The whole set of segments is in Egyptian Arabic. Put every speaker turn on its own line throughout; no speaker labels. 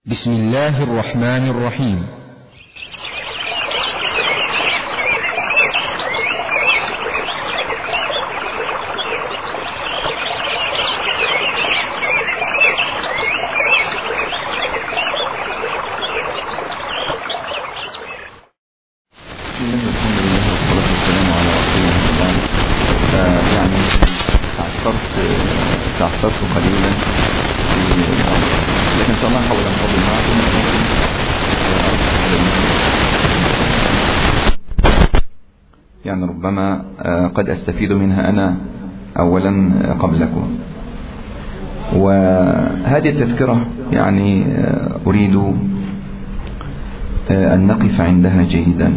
بسم الله الرحمن الرحيم
بسم الله والحمد لله والصلاة والسلام على رسول الله وبعد. آه، يعني تعثرت تعثرت قليلا في الأمر لكن إن شاء الله أحاول أنتظم معكم يعني ربما آه، قد أستفيد منها أنا أولا قبلكم وهذه التذكرة يعني آه، أريد آه، أن نقف عندها جيدا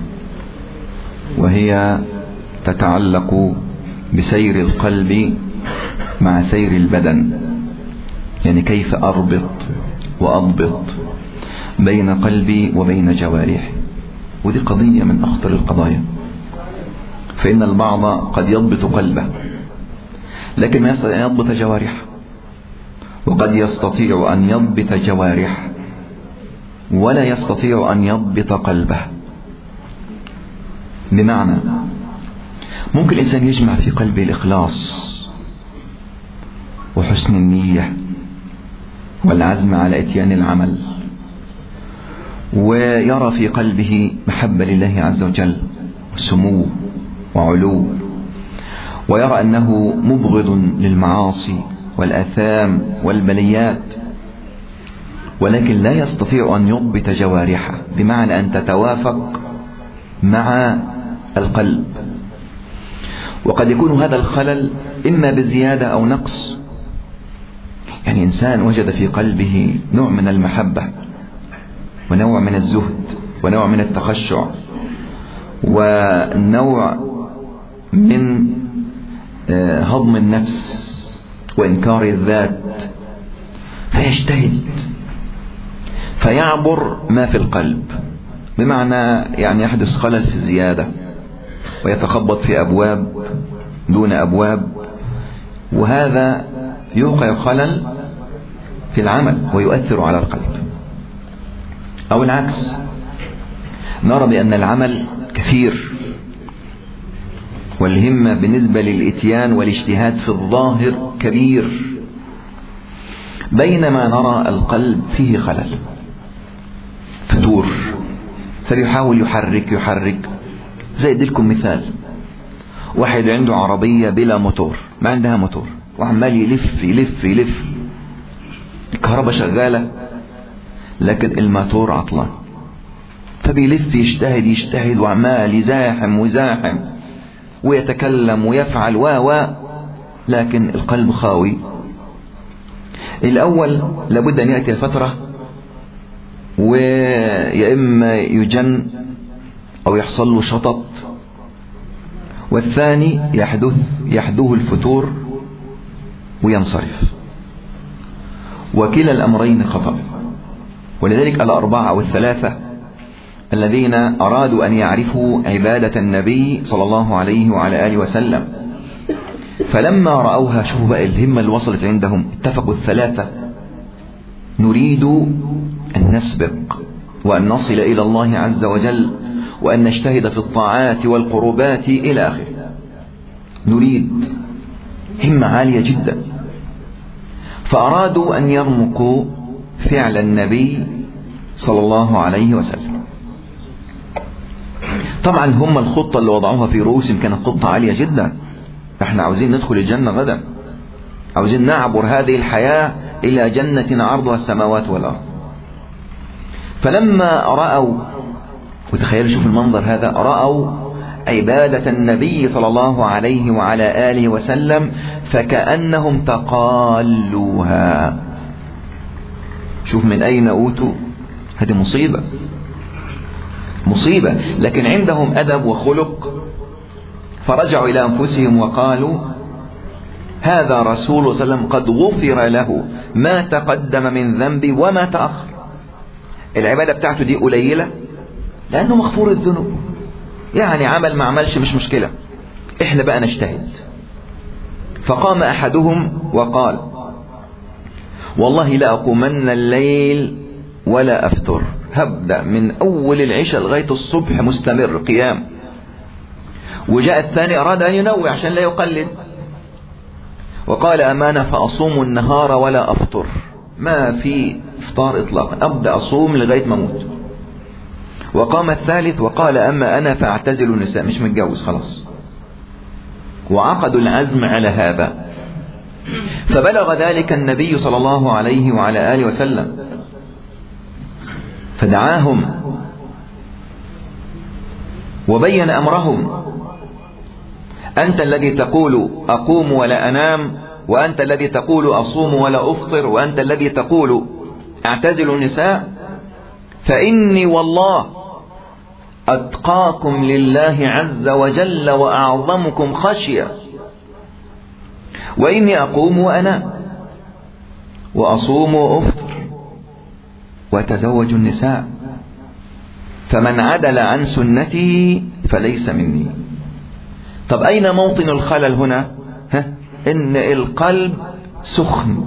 وهي تتعلق بسير القلب مع سير البدن يعني كيف أربط وأضبط بين قلبي وبين جوارحي ودي قضية من أخطر القضايا فإن البعض قد يضبط قلبه لكن ما يستطيع أن يضبط جوارحه وقد يستطيع أن يضبط جوارحه ولا يستطيع أن يضبط قلبه بمعنى ممكن الإنسان يجمع في قلبه الإخلاص وحسن النية والعزم على إتيان العمل ويرى في قلبه محبة لله عز وجل وسمو وعلو ويرى أنه مبغض للمعاصي والآثام والبليات ولكن لا يستطيع أن يضبط جوارحه بمعنى أن تتوافق مع القلب وقد يكون هذا الخلل إما بزيادة أو نقص يعني إنسان وجد في قلبه نوع من المحبة ونوع من الزهد ونوع من التخشع ونوع من هضم النفس وإنكار الذات فيجتهد فيعبر ما في القلب بمعنى يعني يحدث خلل في الزيادة ويتخبط في أبواب دون أبواب وهذا يوقع خلل في العمل ويؤثر على القلب أو العكس نرى بأن العمل كثير والهمة بالنسبة للإتيان والاجتهاد في الظاهر كبير بينما نرى القلب فيه خلل فتور فبيحاول يحرك يحرك زي اديلكم مثال واحد عنده عربية بلا موتور ما عندها موتور وعمال يلف يلف يلف الكهرباء شغالة لكن الموتور عطلان فبيلف يجتهد يجتهد وعمال يزاحم ويزاحم ويتكلم ويفعل و و لكن القلب خاوي الأول لابد أن يأتي الفترة ويا إما يجن أو يحصل له شطط والثاني يحدث يحدوه الفتور وينصرف وكلا الأمرين خطأ ولذلك الأربعة أو الثلاثة الذين أرادوا أن يعرفوا عبادة النبي صلى الله عليه وعلى آله وسلم فلما رأوها شوفوا بقى الهمة اللي وصلت عندهم اتفقوا الثلاثة نريد أن نسبق وأن نصل إلى الله عز وجل وأن نجتهد في الطاعات والقربات إلى آخره نريد همة عالية جدا فأرادوا أن يرمقوا فعل النبي صلى الله عليه وسلم طبعا هم الخطة اللي وضعوها في رؤوسهم كانت خطة عالية جدا احنا عاوزين ندخل الجنة غدا عاوزين نعبر هذه الحياة إلى جنة عرضها السماوات والأرض فلما رأوا وتخيلوا شوف المنظر هذا رأوا عبادة النبي صلى الله عليه وعلى آله وسلم فكأنهم تقالوها شوف من أين أوتوا هذه مصيبة مصيبة لكن عندهم أدب وخلق فرجعوا إلى أنفسهم وقالوا هذا رسول صلى الله عليه وسلم قد غفر له ما تقدم من ذنبي وما تأخر العبادة بتاعته دي قليلة لأنه مغفور الذنوب يعني عمل ما عملش مش مشكلة احنا بقى نجتهد فقام أحدهم وقال والله لأقومن الليل ولا أفتر هبدأ من أول العشاء لغاية الصبح مستمر قيام وجاء الثاني أراد أن ينوي عشان لا يقلد وقال أمانة فأصوم النهار ولا أفطر ما في إفطار إطلاقا أبدأ أصوم لغاية ما أموت وقام الثالث وقال أما أنا فأعتزل النساء مش متجوز خلاص وعقدوا العزم على هذا فبلغ ذلك النبي صلى الله عليه وعلى آله وسلم فدعاهم وبين أمرهم أنت الذي تقول أقوم ولا أنام وأنت الذي تقول أصوم ولا أفطر وأنت الذي تقول أعتزل النساء فإني والله أتقاكم لله عز وجل وأعظمكم خشية وإني أقوم وأنام وأصوم وأفطر وأتزوج النساء فمن عدل عن سنتي فليس مني طب أين موطن الخلل هنا ها؟ إن القلب سخن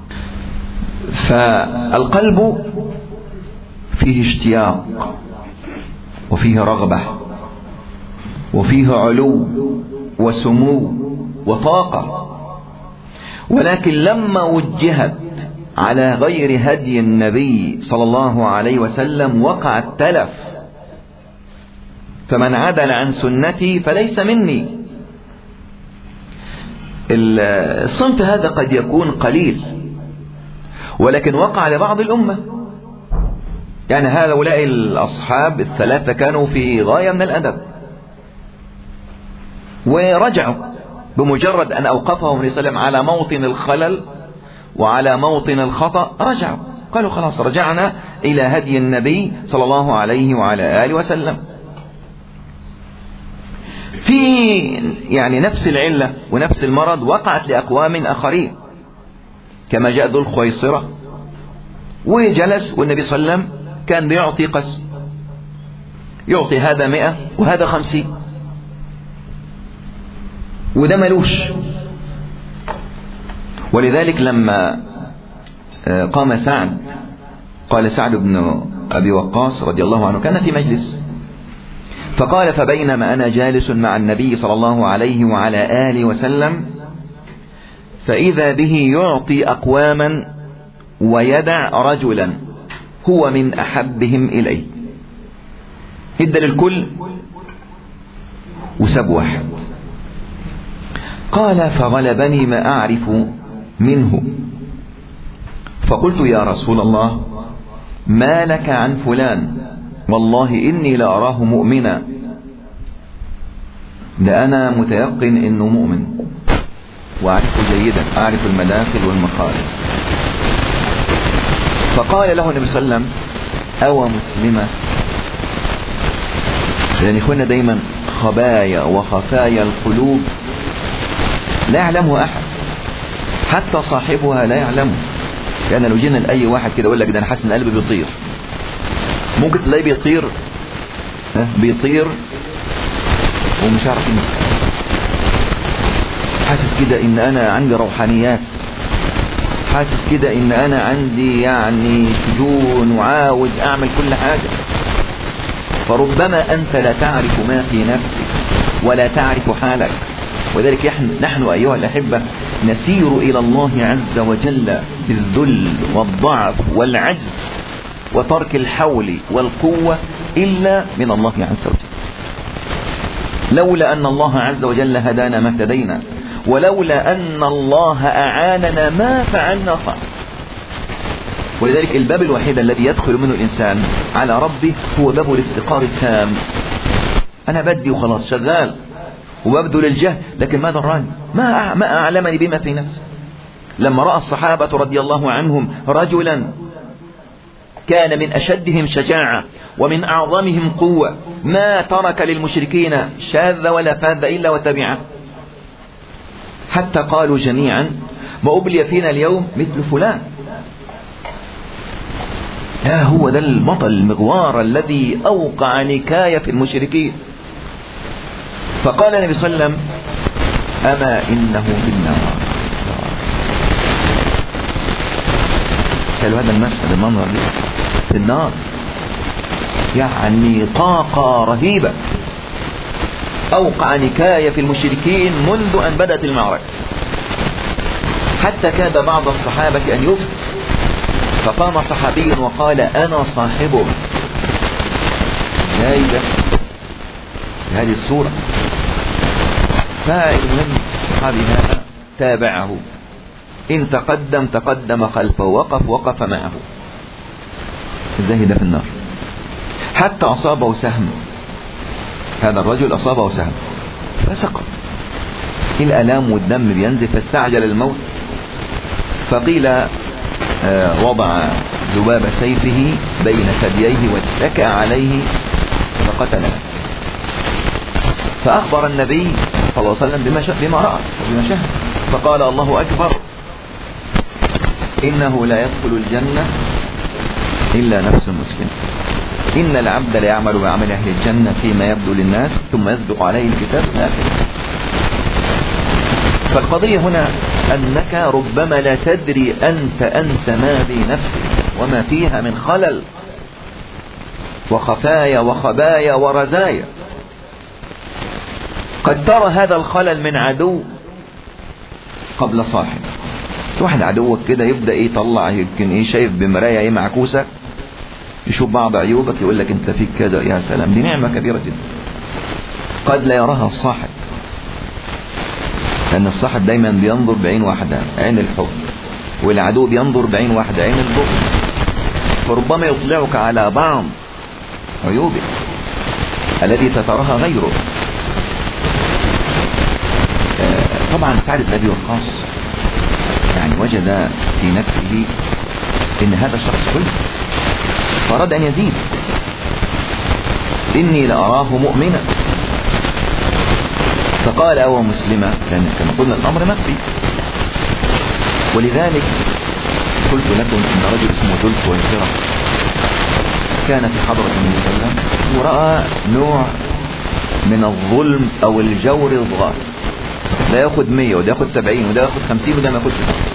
فالقلب فيه اشتياق وفيه رغبة وفيه علو وسمو وطاقة ولكن لما وجهت على غير هدي النبي صلى الله عليه وسلم وقع التلف فمن عدل عن سنتي فليس مني الصنف هذا قد يكون قليل ولكن وقع لبعض الأمة يعني هؤلاء الأصحاب الثلاثة كانوا في غاية من الأدب ورجعوا بمجرد أن أوقفهم النبي صلى الله عليه وسلم على موطن الخلل وعلى موطن الخطأ رجعوا قالوا خلاص رجعنا إلى هدي النبي صلى الله عليه وعلى آله وسلم في يعني نفس العلة ونفس المرض وقعت لأقوام آخرين كما جاء ذو الخويصرة وجلس والنبي صلى الله عليه وسلم كان بيعطي قسم يعطي هذا مئة وهذا خمسين وده ملوش ولذلك لما قام سعد قال سعد بن أبي وقاص رضي الله عنه كان في مجلس فقال فبينما أنا جالس مع النبي صلى الله عليه وعلى آله وسلم فإذا به يعطي أقواما ويدع رجلا هو من أحبهم إليه ادى للكل وساب واحد قال فغلبني ما أعرف منه فقلت يا رسول الله ما لك عن فلان والله إني لأراه مؤمنا ده أنا متيقن إنه مؤمن وأعرفه جيدا أعرف المداخل والمخارج فقال له النبي صلى الله عليه وسلم أو مسلمة لأن إخوانا دايما خبايا وخفايا القلوب لا يعلمها أحد حتى صاحبها لا يعلمه لأن لو جينا لأي واحد كده يقول لك ده أنا حاسس إن قلبي بيطير ممكن تلاقيه بيطير ها بيطير ومش عارف يمسك حاسس كده ان انا عندي روحانيات حاسس كده ان انا عندي يعني شجون وعاوز اعمل كل حاجة فربما انت لا تعرف ما في نفسك ولا تعرف حالك وذلك نحن ايها الاحبة نسير الى الله عز وجل بالذل والضعف والعجز وترك الحول والقوة إلا من الله عز وجل لولا أن الله عز وجل هدانا ما اهتدينا ولولا أن الله أعاننا ما فعلنا خير ولذلك الباب الوحيد الذي يدخل منه الإنسان على ربه هو باب الافتقار التام أنا بدي وخلاص شغال وببذل الجهد لكن ما دراني ما ما أعلمني بما في نفسي لما رأى الصحابة رضي الله عنهم رجلا كان من أشدهم شجاعة ومن أعظمهم قوة ما ترك للمشركين شاذ ولا فاذ إلا وتبعه حتى قالوا جميعا ما أبلي فينا اليوم مثل فلان لا هو ده المطل المغوار الذي أوقع نكاية في المشركين فقال النبي صلى الله عليه وسلم أما إنه في النار حلو هذا المشهد المنظر دي في النار يعني طاقة رهيبة أوقع نكاية في المشركين منذ أن بدأت المعركة حتى كاد بعض الصحابة أن يفتح فقام صحابي وقال أنا صاحبه جايزة هذه الصورة فالمهم الصحابي هذا تابعه إن تقدم تقدم خلفه وقف وقف معه زهد في النار حتى أصابه سهم هذا الرجل أصابه سهم فسقط الألام والدم بينزف فاستعجل الموت فقيل آه، وضع ذباب سيفه بين ثدييه واتكأ عليه فقتل فأخبر النبي صلى الله عليه وسلم بما, بما رأى وبما شهد فقال الله أكبر إنه لا يدخل الجنة إلا نفس مسلم إن العبد ليعمل بعمل أهل الجنة فيما يبدو للناس ثم يصدق عليه الكتاب الآخر فالقضية هنا أنك ربما لا تدري أنت أنت ما بنفسك وما فيها من خلل وخفايا وخبايا ورزايا قد ترى هذا الخلل من عدو قبل صاحب واحد عدوك كده يبدأ ايه يطلع يمكن ايه شايف بمراية ايه معكوسة يشوف بعض عيوبك يقول لك انت فيك كذا يا سلام دي نعمة كبيرة جدا قد لا يراها الصاحب لأن الصاحب دايما بينظر بعين واحدة عين الحب والعدو بينظر بعين واحدة عين البغض فربما يطلعك على بعض عيوبك الذي ستراها غيره آه، طبعا سعد بن ابي وقاص يعني وجد في نفسه ان هذا الشخص كويس فاراد ان يزيد اني لاراه مؤمنا فقال أو مسلمة لأن كما قلنا الأمر مخفي ولذلك قلت لكم أن رجل اسمه ذلك ويسرة كان في حضرة النبي صلى الله عليه وسلم ورأى نوع من الظلم أو الجور الصغار ده ياخد 100 وده ياخد 70 وده ياخد 50 وده ما ياخدش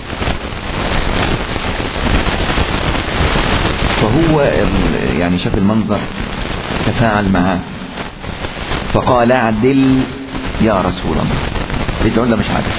فهو يعني شاف المنظر تفاعل معاه فقال اعدل يا رسول الله يدعون له مش عادل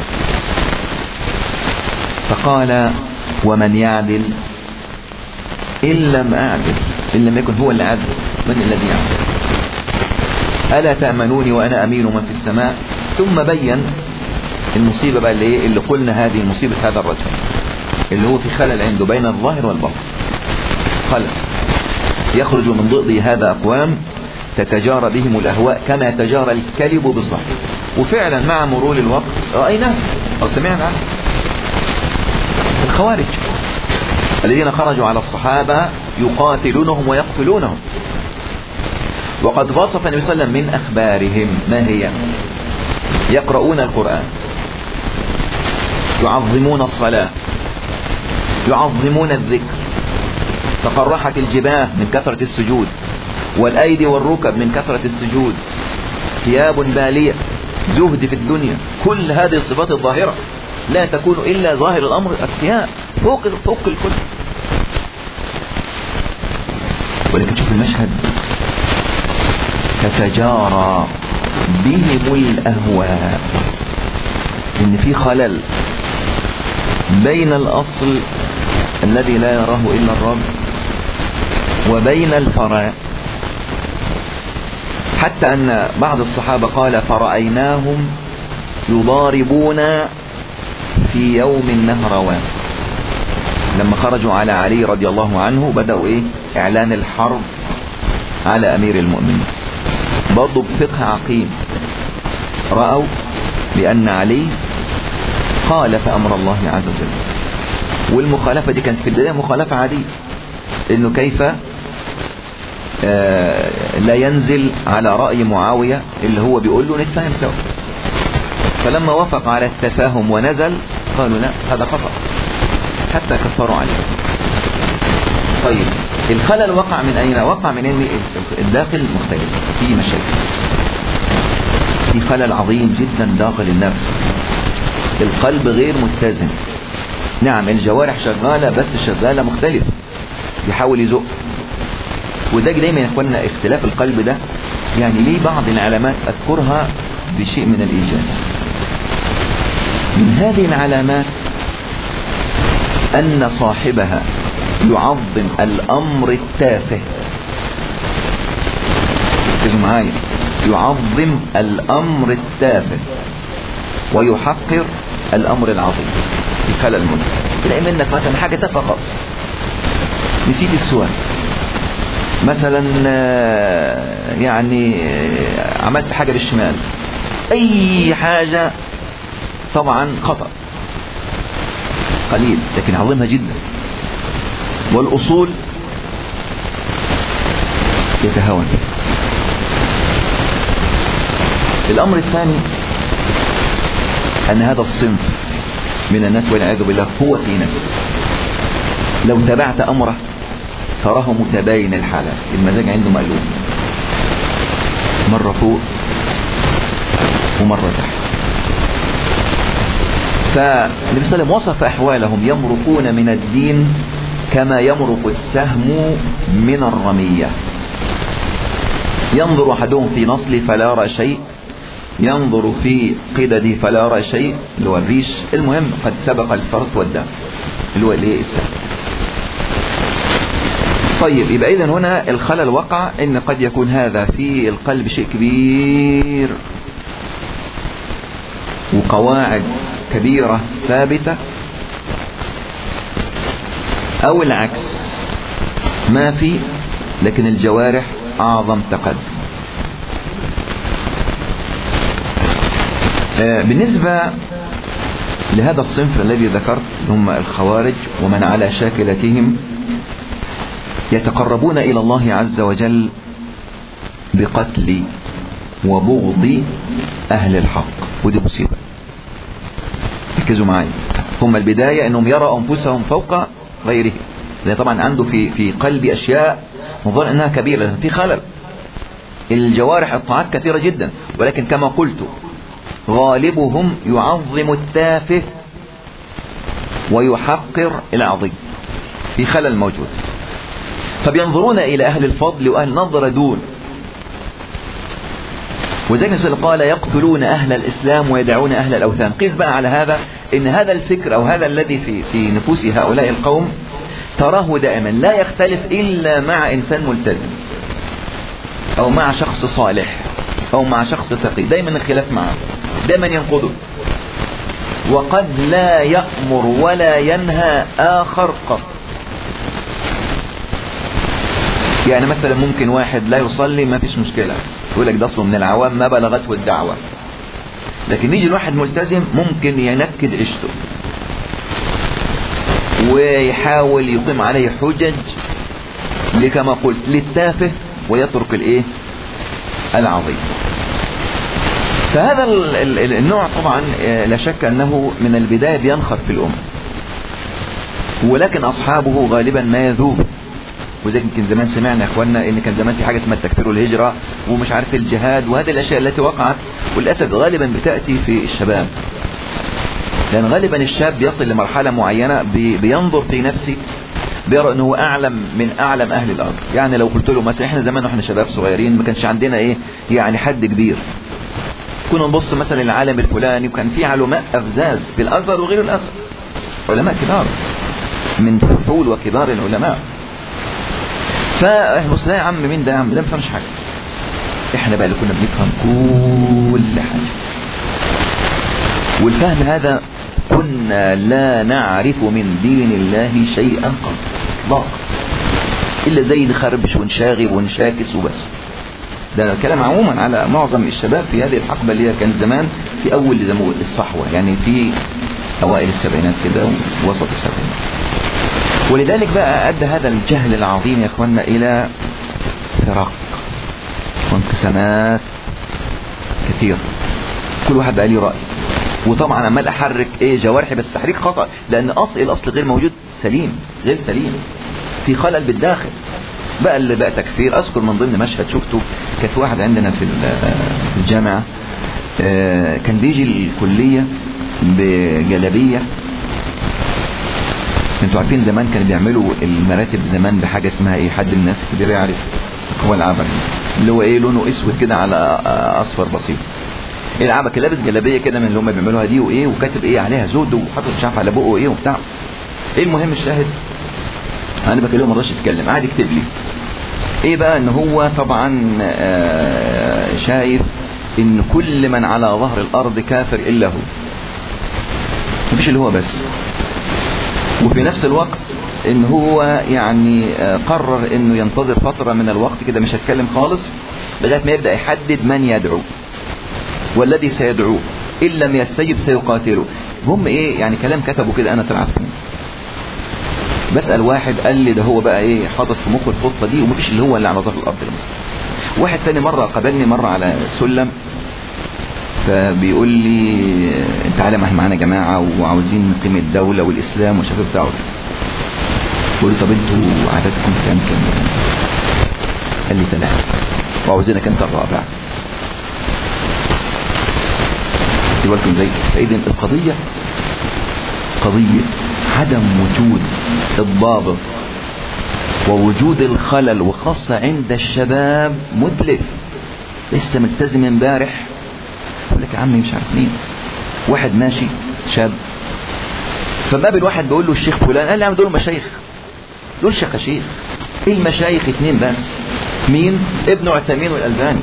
فقال ومن يعدل إن لم أعدل إن لم يكن هو اللي عدل من الذي يعدل ألا تأمنوني وأنا أمين من في السماء ثم بين المصيبة بقى اللي, إيه اللي قلنا هذه مصيبة هذا الرجل اللي هو في خلل عنده بين الظاهر والباطن خلل يخرج من ضئض هذا أقوام تتجارى بهم الأهواء كما يتجارى الكلب بالظهر وفعلا مع مرور الوقت رأينا أو سمعنا عنه الخوارج الذين خرجوا على الصحابة يقاتلونهم ويقتلونهم وقد وصف النبي صلى الله عليه وسلم من أخبارهم ما هي يقرؤون القرآن يعظمون الصلاة يعظمون الذكر تقرحت الجباه من كثرة السجود والأيدي والركب من كثرة السجود ثياب بالية زهد في الدنيا كل هذه الصفات الظاهرة لا تكون إلا ظاهر الأمر الثياب فوق فوق الكل ولكن شوف المشهد تتجارى بهم الأهواء إن في خلل بين الأصل الذي لا يراه إلا الرب وبين الفرع حتى أن بعض الصحابة قال فرأيناهم يضاربون في يوم النهروان لما خرجوا على علي رضي الله عنه بدأوا إيه إعلان الحرب على أمير المؤمنين برضو بفقه عقيم رأوا بأن علي خالف أمر الله عز وجل والمخالفة دي كانت في البداية مخالفة عادية إنه كيف آه، لا ينزل على رأي معاوية اللي هو بيقول له نتفاهم سوا فلما وافق على التفاهم ونزل قالوا لا هذا خطأ حتى كفروا عليه طيب الخلل وقع من أين وقع من أين الداخل مختلف في مشاكل في خلل عظيم جدا داخل النفس القلب غير متزن نعم الجوارح شغالة بس شغالة مختلفة يحاول يزق وده دايما يا اخوانا اختلاف القلب ده يعني ليه بعض العلامات اذكرها بشيء من الايجاز من هذه العلامات ان صاحبها يعظم الامر التافه ركزوا معايا يعظم الامر التافه ويحقر الامر العظيم في خلل المنكر تلاقي منك مثلا حاجه تافهه خالص نسيت السؤال مثلا يعني عملت حاجه بالشمال اي حاجه طبعا خطا قليل لكن عظمها جدا والاصول يتهاون الامر الثاني ان هذا الصنف من الناس والعياذ بالله هو في نفسه لو تبعت امره تراه متباين الحالة المزاج عنده مقلوب مرة فوق ومرة تحت فالنبي صلى الله عليه وسلم وصف أحوالهم يمرقون من الدين كما يمرق السهم من الرمية ينظر أحدهم في نصله فلا يرى شيء ينظر في قدده فلا يرى شيء اللي هو الريش المهم قد سبق الفرط والدم اللي هو الايه السهم طيب يبقى اذا هنا الخلل وقع ان قد يكون هذا في القلب شيء كبير وقواعد كبيرة ثابتة او العكس ما في لكن الجوارح اعظم تقدم بالنسبة لهذا الصنف الذي ذكرت هم الخوارج ومن على شاكلتهم يتقربون إلى الله عز وجل بقتل وبغض أهل الحق ودي مصيبة ركزوا معي هم البداية أنهم يروا أنفسهم فوق غيرهم لأن طبعا عنده في في قلبي أشياء مظن أنها كبيرة في خلل الجوارح الطاعات كثيرة جدا ولكن كما قلت غالبهم يعظم التافه ويحقر العظيم في خلل موجود فبينظرون إلى أهل الفضل وأهل نظر دون وزي ما قال يقتلون أهل الإسلام ويدعون أهل الأوثان قيس بقى على هذا إن هذا الفكر أو هذا الذي في, في نفوس هؤلاء القوم تراه دائما لا يختلف إلا مع إنسان ملتزم أو مع شخص صالح أو مع شخص تقي دائما الخلاف معه دائما ينقضه وقد لا يأمر ولا ينهى آخر قط يعني مثلا ممكن واحد لا يصلي ما فيش مشكلة يقول لك ده اصله من العوام ما بلغته الدعوة لكن يجي الواحد ملتزم ممكن ينكد عيشته ويحاول يقيم عليه حجج لكما قلت للتافه ويترك الايه العظيم فهذا النوع طبعا لا شك انه من البداية بينخر في الامة ولكن اصحابه غالبا ما يذوب وزي يمكن زمان سمعنا يا اخواننا ان كان زمان في حاجه اسمها التكفير والهجره ومش عارف الجهاد وهذه الاشياء التي وقعت وللاسف غالبا بتاتي في الشباب لان غالبا الشاب بيصل لمرحله معينه بي بينظر في نفسه بيرى انه هو اعلم من اعلم اهل الارض يعني لو قلت له مثلا احنا زمان واحنا شباب صغيرين ما كانش عندنا ايه يعني حد كبير كنا نبص مثلا للعالم الفلاني وكان في علماء افزاز في الازهر وغير الازهر علماء كبار من فحول وكبار العلماء فبص ده يا عم مين ده يا عم ده ما فهمش حاجه احنا بقى اللي كنا بنفهم كل حاجه والفهم هذا كنا لا نعرف من دين الله شيئا قط اطلاقا الا زي نخربش ونشاغب ونشاكس وبس ده كلام عموما على معظم الشباب في هذه الحقبه اللي هي كانت زمان في اول زي ما الصحوه يعني في اوائل السبعينات كده ووسط السبعينات ولذلك بقى أدى هذا الجهل العظيم يا أخوانا إلى فرق وانقسامات كثيرة كل واحد بقى ليه رأي وطبعا عمال أحرك إيه جوارحي بس تحريك خطأ لأن أصل الأصل غير موجود سليم غير سليم في خلل بالداخل بقى اللي بقى تكفير أذكر من ضمن مشهد شفته كانت واحد عندنا في الجامعة كان بيجي الكلية بجلبية انتوا عارفين زمان كانوا بيعملوا المراتب زمان بحاجة اسمها ايه حد من الناس الكبير يعرف هو العبك اللي هو ايه لونه اسود كده على اصفر بسيط ايه العبك لابس جلابيه كده من اللي هم بيعملوها دي وايه وكاتب ايه عليها زود وحاطط مش عارف على بقه ايه وبتاع ايه المهم الشاهد انا بكلمه ما رضاش يتكلم قاعد يكتب لي ايه بقى ان هو طبعا آه شايف ان كل من على ظهر الارض كافر الا هو مفيش اللي هو بس وفي نفس الوقت ان هو يعني آه قرر انه ينتظر فترة من الوقت كده مش هتكلم خالص لغاية ما يبدأ يحدد من يدعو والذي سيدعوه ان لم يستجب سيقاتله هم ايه يعني كلام كتبوا كده انا طلعت بسأل واحد قال لي ده هو بقى ايه حاطط في مخه الخطة دي ومفيش اللي هو اللي على ظهر الارض المصري واحد تاني مرة قابلني مرة على سلم فبيقول لي انت عالم احنا معانا جماعة وعاوزين نقيم الدولة والاسلام والشباب بتاعه بقول له طب انتوا عددكم كام كام قال لي ثلاثة وعاوزينك انت الرابع بالكم زي فاذا القضية قضية عدم وجود الضابط ووجود الخلل وخاصة عند الشباب متلف لسه ملتزم امبارح يقول لك يا عمي مش عارف مين واحد ماشي شاب فباب الواحد بيقول له الشيخ فلان قال لي عم دول مشايخ دول شيخ ايه المشايخ اتنين بس مين ابن عثيمين والالباني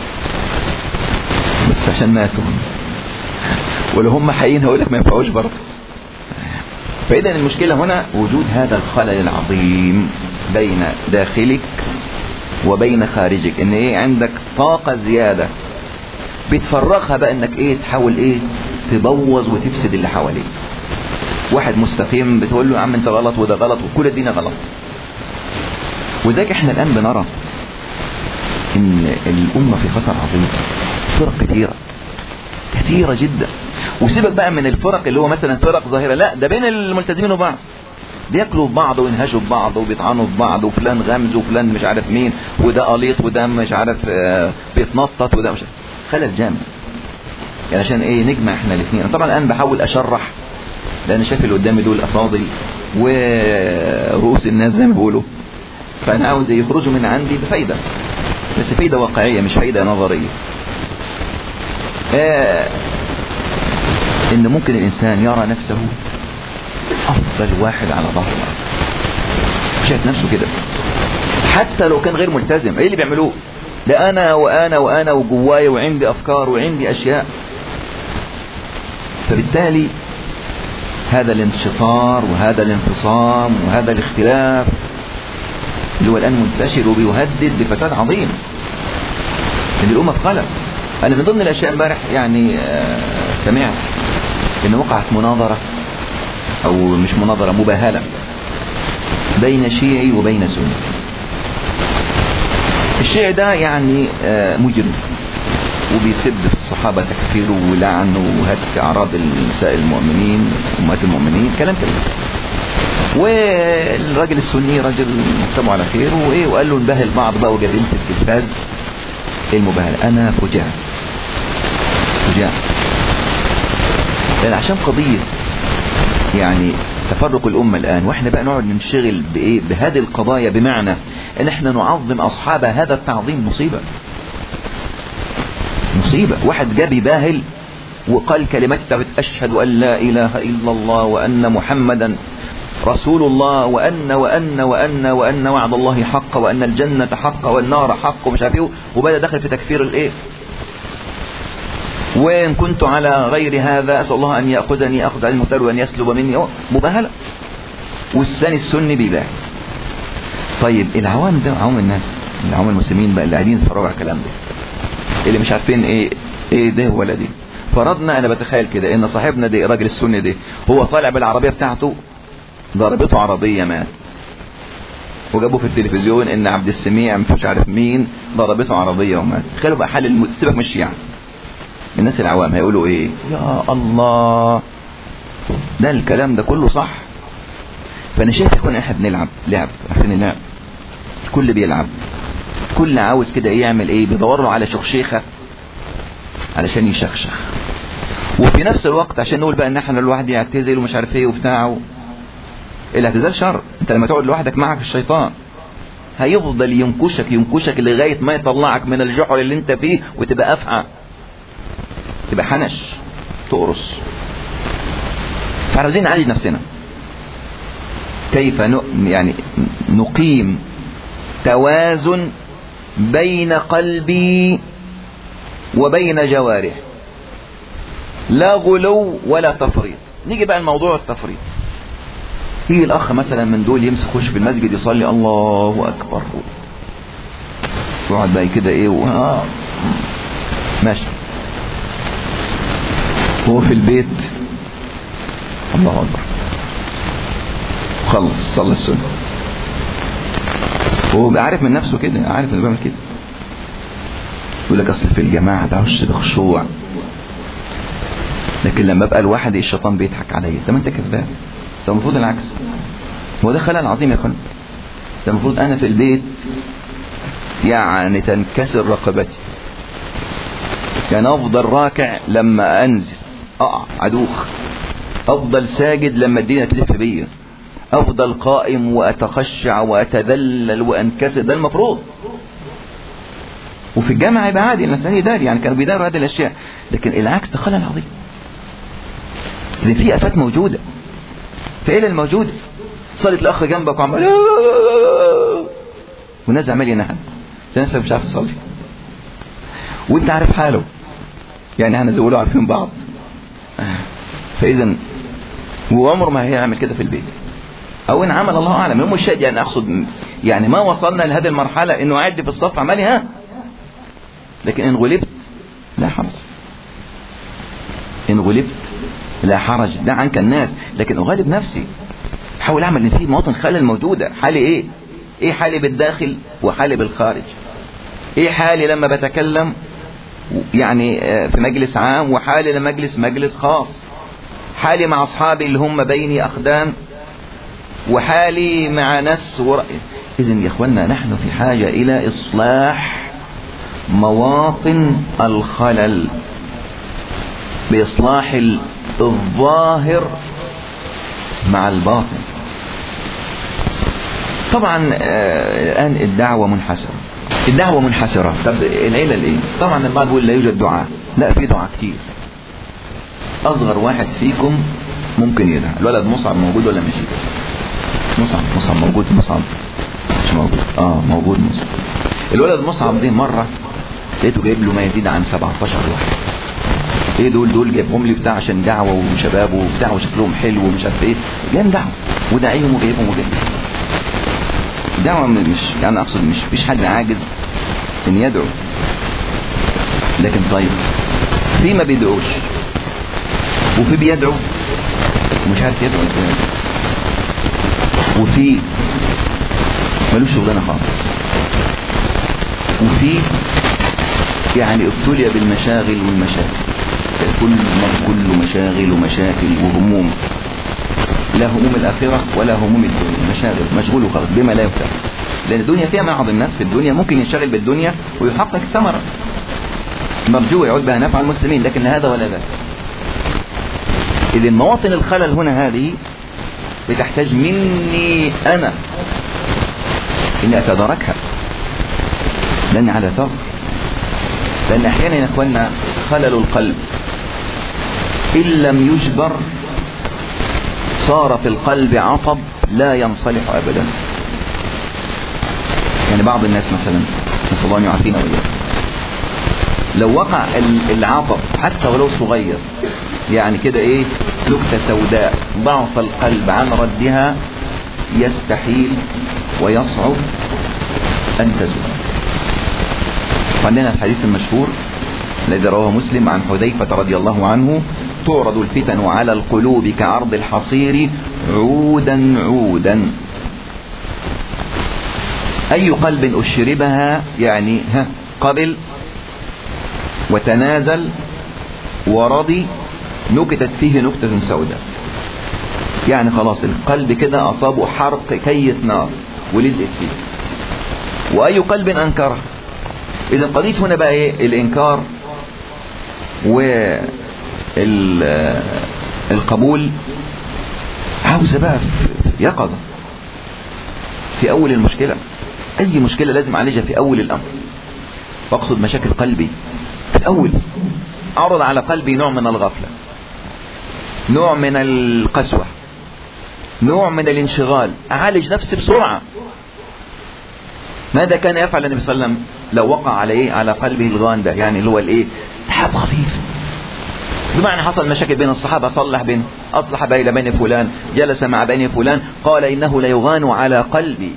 بس عشان ماتوا ولو هم حقيقيين هقول لك ما ينفعوش برضه فإذا المشكلة هنا وجود هذا الخلل العظيم بين داخلك وبين خارجك ان ايه عندك طاقة زيادة بتفرغها بقى انك ايه تحاول ايه تبوظ وتفسد اللي حواليك واحد مستقيم بتقول له يا عم انت غلط وده غلط وكل الدين غلط وذلك احنا الان بنرى ان الامة في خطر عظيم فرق كثيرة كثيرة جدا وسيبك بقى من الفرق اللي هو مثلا فرق ظاهرة لا ده بين الملتزمين وبعض بياكلوا في بعض وينهشوا في بعض وبيطعنوا في بعض وفلان غمز وفلان مش عارف مين وده قليط وده مش عارف آه بيتنطط وده مش عارف خلل جامد يعني عشان ايه نجمع احنا الاثنين طبعا الان بحاول اشرح لان شايف اللي قدامي دول افاضل ورؤوس الناس زي ما بيقولوا فانا عاوز يخرجوا من عندي بفايده بس فايده واقعيه مش فايده نظريه آه ان ممكن الانسان يرى نفسه افضل واحد على ظهر الارض شايف نفسه كده حتى لو كان غير ملتزم ايه اللي بيعملوه ده انا وانا وانا وجوايا وعندي افكار وعندي اشياء فبالتالي هذا الانشطار وهذا الانفصام وهذا الاختلاف اللي هو الان منتشر وبيهدد بفساد عظيم ان الامه في قلق انا من ضمن الاشياء امبارح يعني آه سمعت ان وقعت مناظرة او مش مناظرة مباهلة بين شيعي وبين سني الشيعي ده يعني آه مجرم وبيسب في الصحابة تكفير ولعن وهتك اعراض النساء المؤمنين امهات المؤمنين كلام كده والراجل السني راجل محسبه على خير وايه وقال له نبهل بعض بقى وجايبين في التلفاز المباهلة انا فجعت فجعت لان عشان قضية يعني تفرق الأمة الآن واحنا بقى نقعد ننشغل بإيه بهذه القضايا بمعنى ان احنا نعظم أصحاب هذا التعظيم مصيبة مصيبة واحد جاب يباهل وقال كلمات أشهد أن لا إله إلا الله وأن محمدا رسول الله وأن وأن وأن وأن وعد الله حق وأن الجنة حق والنار حق ومش عارف ايه وبدأ دخل في تكفير الايه وإن كنت على غير هذا أسأل الله أن يأخذني أخذ المختار وأن يسلب مني مباهلة والثاني السني بيباهي طيب العوام ده عوام الناس العوام المسلمين بقى اللي قاعدين يتفرجوا على الكلام ده اللي مش عارفين ايه ايه ده ولا دي فرضنا انا بتخيل كده ان صاحبنا ده الراجل السني ده هو طالع بالعربيه بتاعته ضربته عربيه مات وجابوه في التلفزيون ان عبد السميع مش عارف مين ضربته عربيه ومات تخيلوا بقى حال الم... سيبك من الشيعه الناس العوام هيقولوا ايه يا الله ده الكلام ده كله صح فانا شايف يكون احنا بنلعب لعب عارفين اللعب الكل بيلعب الكل عاوز كده يعمل ايه بيدور له على شخشيخه علشان يشخشخ وفي نفس الوقت عشان نقول بقى ان احنا الواحد يعتزل ومش عارف ايه وبتاع الاعتزال شر انت لما تقعد لوحدك معك الشيطان هيفضل ينكشك ينكشك لغاية ما يطلعك من الجحر اللي انت فيه وتبقى افعى تبقى حنش تقرص فعاوزين نعالج نفسنا كيف يعني نقيم توازن بين قلبي وبين جوارح لا غلو ولا تفريط نيجي بقى الموضوع التفريط يجي الاخ مثلا من دول يمسك يخش في المسجد يصلي الله اكبر يقعد بقى كده ايه و... آه. ماشي هو في البيت الله اكبر خلص صلى السنه هو عارف من نفسه كده عارف انه بيعمل كده يقول لك اصل في الجماعه بعش بخشوع لكن لما ابقى لوحدي الشيطان بيضحك عليا طب انت كذاب ده المفروض العكس هو ده خلل عظيم يا اخوان ده المفروض انا في البيت يعني تنكسر رقبتي يعني افضل راكع لما انزل اقع ادوخ افضل ساجد لما الدنيا تلف بيا افضل قائم واتخشع واتذلل وانكسر ده المفروض وفي الجامعة يبقى عادي الناس يداري يعني كانوا بيداروا هذه الاشياء لكن العكس ده خلل عظيم لان في افات موجودة في علل موجودة صلت الاخ جنبك وعمال والناس عمال ينهد الناس مش عارف تصلي وانت عارف حاله يعني احنا زي ما عارفين بعض فاذا وعمره ما هيعمل كده في البيت او ان عمل الله اعلم المهم الشاهد يعني اقصد يعني ما وصلنا لهذه المرحله انه قاعد في الصف عمال ها لكن ان غلبت لا حرج ان غلبت لا حرج دع عنك الناس لكن اغالب نفسي حاول اعمل ان في مواطن خلل موجوده حالي ايه ايه حالي بالداخل وحالي بالخارج ايه حالي لما بتكلم يعني في مجلس عام وحالي لما اجلس مجلس خاص حالي مع اصحابي اللي هم بيني اقدام وحالي مع ناس ورأي اذا يا اخوانا نحن في حاجة الى اصلاح مواطن الخلل باصلاح الظاهر مع الباطن طبعا الان الدعوة منحسرة الدعوة منحسرة طب العلل ايه طبعا البعض يقول لا يوجد دعاء لا في دعاء كتير اصغر واحد فيكم ممكن يدعى الولد مصعب موجود ولا ماشي مصعب مصعب موجود مصعب مش موجود اه موجود مصعب الولد مصعب دي مرة لقيته جايب له ما يزيد عن 17 واحد ايه دول دول جايبهم لي بتاع عشان دعوه وشباب وبتاع وشكلهم حلو ومش عارف ايه جايب دعوه وداعيهم وجايبهم وجايبهم دعوه مش يعني اقصد مش مش حد عاجز ان يدعو لكن طيب في ما بيدعوش وفي بيدعو ومش عارف يدعو ازاي وفي ملوش شغلانه خالص وفي يعني ابتلي بالمشاغل والمشاكل كل كل مشاغل ومشاكل وهموم لا هموم الآخرة ولا هموم الدنيا مشاغل مشغول وخلاص بما لا يفتح لأن الدنيا فيها بعض الناس في الدنيا ممكن ينشغل بالدنيا ويحقق ثمرة مرجوة يعود بها نفع المسلمين لكن هذا ولا ذاك إذن مواطن الخلل هنا هذه بتحتاج مني أنا إني أتداركها لأني على ثغر لأن أحيانا يا إخواننا خلل القلب إن لم يجبر صار في القلب عطب لا ينصلح أبدا يعني بعض الناس مثلا نسأل الله أن يعافينا وإياكم لو وقع العطب حتى ولو صغير يعني كده ايه نكتة سوداء ضعف القلب عن ردها يستحيل ويصعب أن تزول عندنا الحديث المشهور الذي رواه مسلم عن حذيفة رضي الله عنه تعرض الفتن على القلوب كعرض الحصير عودا عودا أي قلب أشربها يعني ها قبل وتنازل ورضي نكتت فيه نكتة سوداء يعني خلاص القلب كده أصابه حرق كية نار ولزقت فيه وأي قلب أنكره إذا قضية هنا بقى إيه الإنكار والقبول عاوزة بقى يقظة في أول المشكلة أي مشكلة لازم أعالجها في أول الأمر واقصد مشاكل قلبي في الأول أعرض على قلبي نوع من الغفلة نوع من القسوة نوع من الانشغال أعالج نفسي بسرعة ماذا كان يفعل النبي صلى الله عليه وسلم لو وقع عليه على قلبه الغان ده يعني اللي هو الايه سحاب خفيف بمعنى حصل مشاكل بين الصحابة صلح بين أصلح بين بين فلان جلس مع بين فلان قال إنه ليغان على قلبي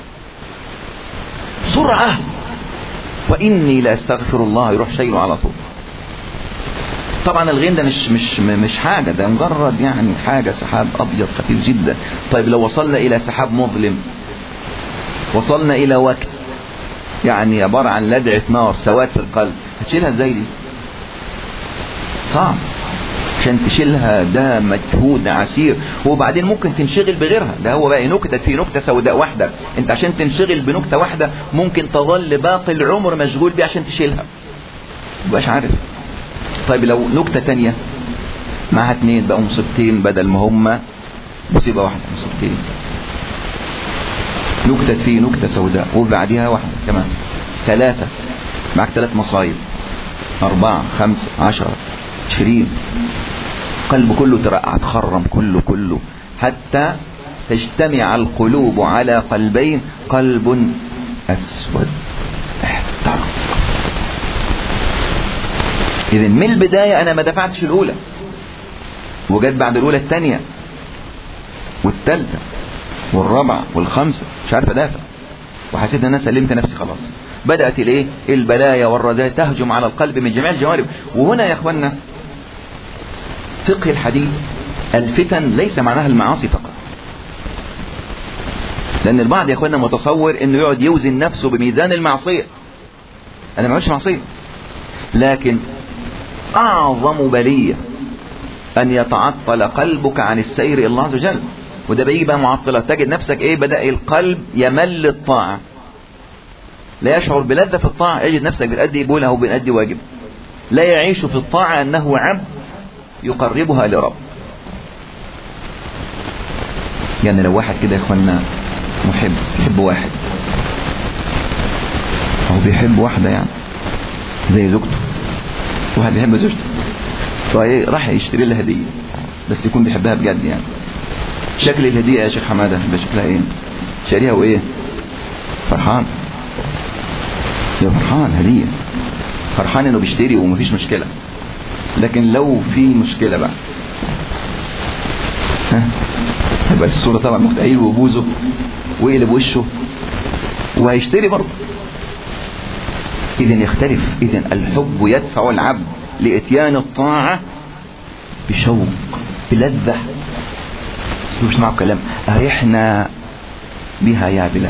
سرعة وإني لأستغفر الله يروح شيله على طول طبعا الغين ده مش مش مش حاجة ده مجرد يعني حاجة سحاب أبيض خفيف جدا طيب لو وصلنا إلى سحاب مظلم وصلنا إلى وقت يعني عبارة عن لدعة نار سواد في القلب هتشيلها ازاي دي صعب عشان تشيلها ده مجهود عسير وبعدين ممكن تنشغل بغيرها ده هو بقى نكتة في نكتة سوداء واحدة انت عشان تنشغل بنكتة واحدة ممكن تظل باقي العمر مشغول بيه عشان تشيلها مبقاش عارف طيب لو نكتة تانية معها اتنين بقوا مصيبتين بدل ما هما مصيبة واحدة مصيبتين نكتة فيه نكتة سوداء وبعدها واحدة كمان ثلاثة معك ثلاث مصايب أربعة خمسة عشرة عشرين قلب كله ترقع تخرم كله كله حتى تجتمع القلوب على قلبين قلب أسود احترق إذن من البداية أنا ما دفعتش الأولى وجت بعد الأولى الثانية والثالثة والرابعة والخامسة مش عارف أدافع وحسيت أن أنا سلمت نفسي خلاص بدأت الايه البلايا والرذائل تهجم على القلب من جميع الجوانب وهنا يا اخوانا فقه الحديث الفتن ليس معناها المعاصي فقط لان البعض يا اخوانا متصور انه يقعد يوزن نفسه بميزان المعصية انا ما عملش معصية لكن اعظم بلية ان يتعطل قلبك عن السير الى الله عز وجل وده بيجي بقى معطلات تجد نفسك ايه بدأ القلب يمل الطاعة لا يشعر بلذة في الطاعة يجد نفسك بتأدي بوله أو بتأدي واجب لا يعيش في الطاعة أنه عبد يقربها لرب يعني لو واحد كده يا اخوانا محب يحب واحد أو بيحب واحدة يعني زي زوجته واحد بيحب زوجته طيب راح يشتري لها هدية بس يكون بيحبها بجد يعني شكل الهدية يا شيخ حمادة يبقى شكلها ايه شاريها وايه فرحان يا فرحان هدية فرحان انه بيشتري ومفيش مشكلة لكن لو في مشكلة بقى ها يبقى الصورة طبعا مختعيل وبوزه ويقلب وشه وهيشتري برضه اذا يختلف اذا الحب يدفع العبد لاتيان الطاعة بشوق بلذة مش معه كلام أرحنا بها يا بلال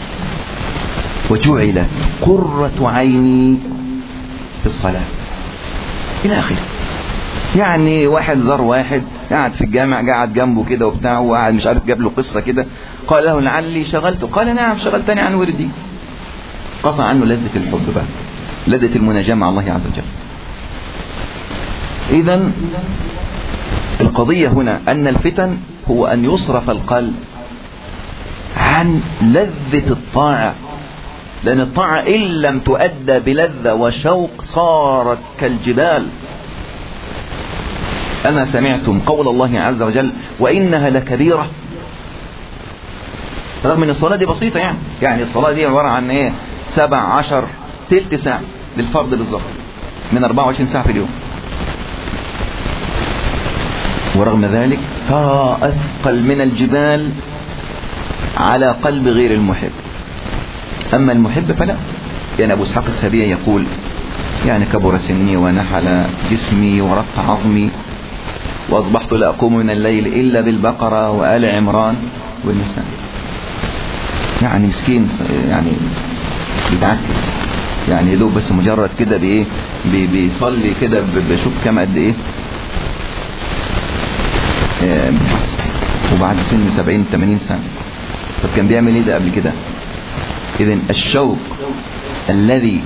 وجعلت قرة عيني في الصلاة إلى آخره يعني واحد زار واحد قاعد في الجامع قاعد جنبه كده وبتاع وقاعد مش عارف جاب له قصة كده قال له لعلي شغلته قال نعم شغلتني عن وردي قطع عنه لذة الحب بقى لذة المناجاة مع الله عز وجل إذا القضية هنا أن الفتن هو أن يصرف القلب عن لذة الطاعة لأن الطاعة إن لم تؤدى بلذة وشوق صارت كالجبال أما سمعتم قول الله عز وجل وإنها لكبيرة رغم ان الصلاة دي بسيطة يعني يعني الصلاة دي عبارة عن ايه سبع عشر تلت ساعة للفرض بالظبط من 24 ساعة في اليوم ورغم ذلك ترى أثقل من الجبال على قلب غير المحب أما المحب فلا يعني أبو اسحاق السبيعي يقول يعني كبر سني ونحل جسمي ورق عظمي وأصبحت لا أقوم من الليل إلا بالبقرة وآل عمران والنساء يعني مسكين يعني بيتعكس يعني يدوب بس مجرد كده بايه بي بيصلي كده بشوف كام قد ايه بيحسب وبعد سن 70 80 سنة طب كان بيعمل ايه ده قبل كده اذا الشوق الذي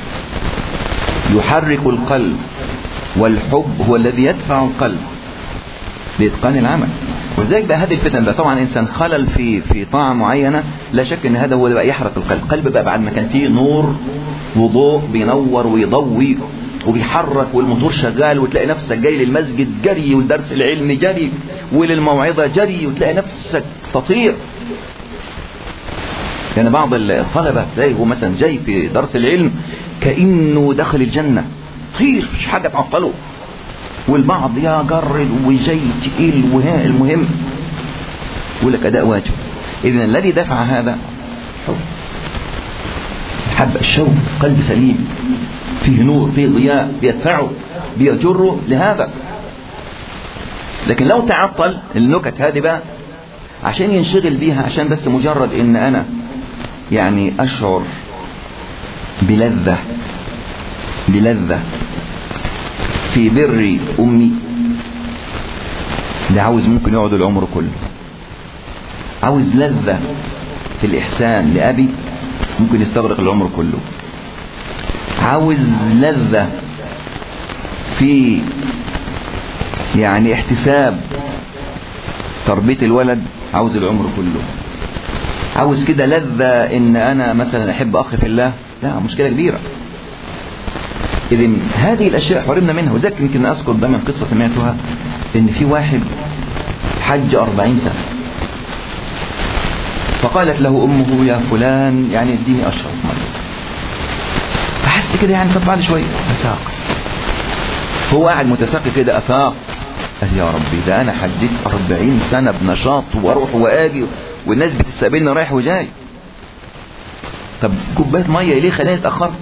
يحرك القلب والحب هو الذي يدفع القلب لإتقان العمل ولذلك بقى هذه الفتن بقى طبعا انسان خلل في في طاعه معينه لا شك ان هذا هو اللي بقى يحرق القلب القلب بقى بعد ما كان فيه نور وضوء بينور ويضوي وبيحرك والموتور شغال وتلاقي نفسك جاي للمسجد جري والدرس العلمي جري وللموعظه جري وتلاقي نفسك تطير يعني بعض الطلبة تلاقي هو مثلا جاي في درس العلم كأنه دخل الجنة طير مش حاجة تعطله والبعض يا جرد وجاي تقيل وها المهم يقول لك أداء واجب إذن الذي دفع هذا حب حب الشوق قلب سليم فيه نور فيه ضياء بيدفعه بيجره لهذا لكن لو تعطل النكت هذه بقى عشان ينشغل بيها عشان بس مجرد ان انا يعني اشعر بلذة بلذة في بر امي ده عاوز ممكن يقعد العمر كله عاوز لذة في الاحسان لابي ممكن يستغرق العمر كله عاوز لذة في يعني احتساب تربية الولد عاوز العمر كله عاوز كده لذة ان انا مثلا احب اخي في الله لا مشكلة كبيرة اذن هذه الاشياء حرمنا منها وذلك يمكن اذكر ده من قصة سمعتها ان في واحد حج اربعين سنة فقالت له امه يا فلان يعني اديني اشرب مرة فحس كده يعني طب بعد شوية فساق هو قاعد متساقي كده افاق قال يا ربي ده انا حجيت أربعين سنة بنشاط واروح واجي والناس بتستقبلني رايح وجاي طب كوبايه ميه ليه خلاني اتاخرت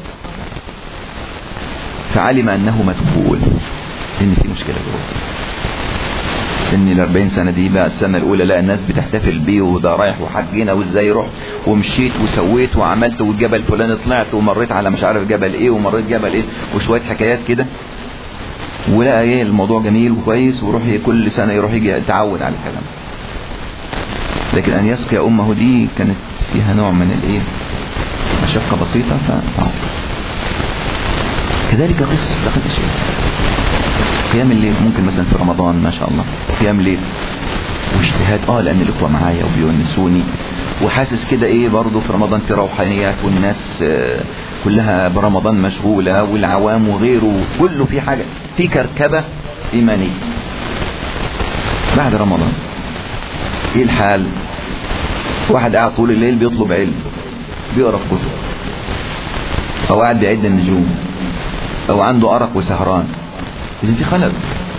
فعلم انه مدخول ان في مشكله جوه ان ال 40 سنه دي بقى السنه الاولى لا الناس بتحتفل بيه وده رايح وحجينا وازاي رحت ومشيت وسويت وعملت والجبل فلان طلعت ومريت على مش عارف جبل ايه ومريت جبل ايه وشويه حكايات كده ولقى ايه الموضوع جميل وكويس ويروح كل سنه يروح يجي يتعود على الكلام لكن ان يسقي امه دي كانت فيها نوع من الايه مشقه بسيطه فتعود كذلك قصه لقد شيء قيام الليل ممكن مثلا في رمضان ما شاء الله قيام الليل واجتهاد اه لان الاخوه معايا وبيونسوني وحاسس كده ايه برضه في رمضان في روحانيات والناس آه كلها برمضان مشغوله والعوام وغيره كله في حاجه في كركبه ايمانيه بعد رمضان ايه الحال واحد قاعد طول الليل بيطلب علم بيقرا كتب او قاعد بيعد النجوم او عنده ارق وسهران اذا في خلل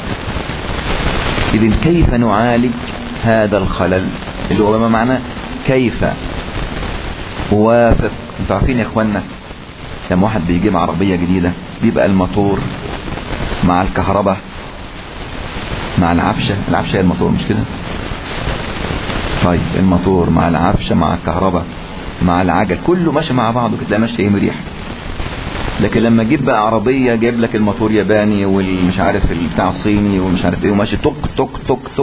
اذا كيف نعالج هذا الخلل اللي هو ما معناه كيف اوافق انتوا عارفين يا اخوانا لما واحد بيجيب عربيه جديده بيبقى الموتور مع الكهرباء مع العفشه العفشه هي الموتور مش كده طيب الموتور مع العفشه مع الكهرباء مع العجل كله ماشي مع بعضه كده ماشي ايه مريح لكن لما تجيب بقى عربيه جايب لك الموتور ياباني والمش عارف بتاع صيني ومش عارف ايه وماشي توك توك توك توك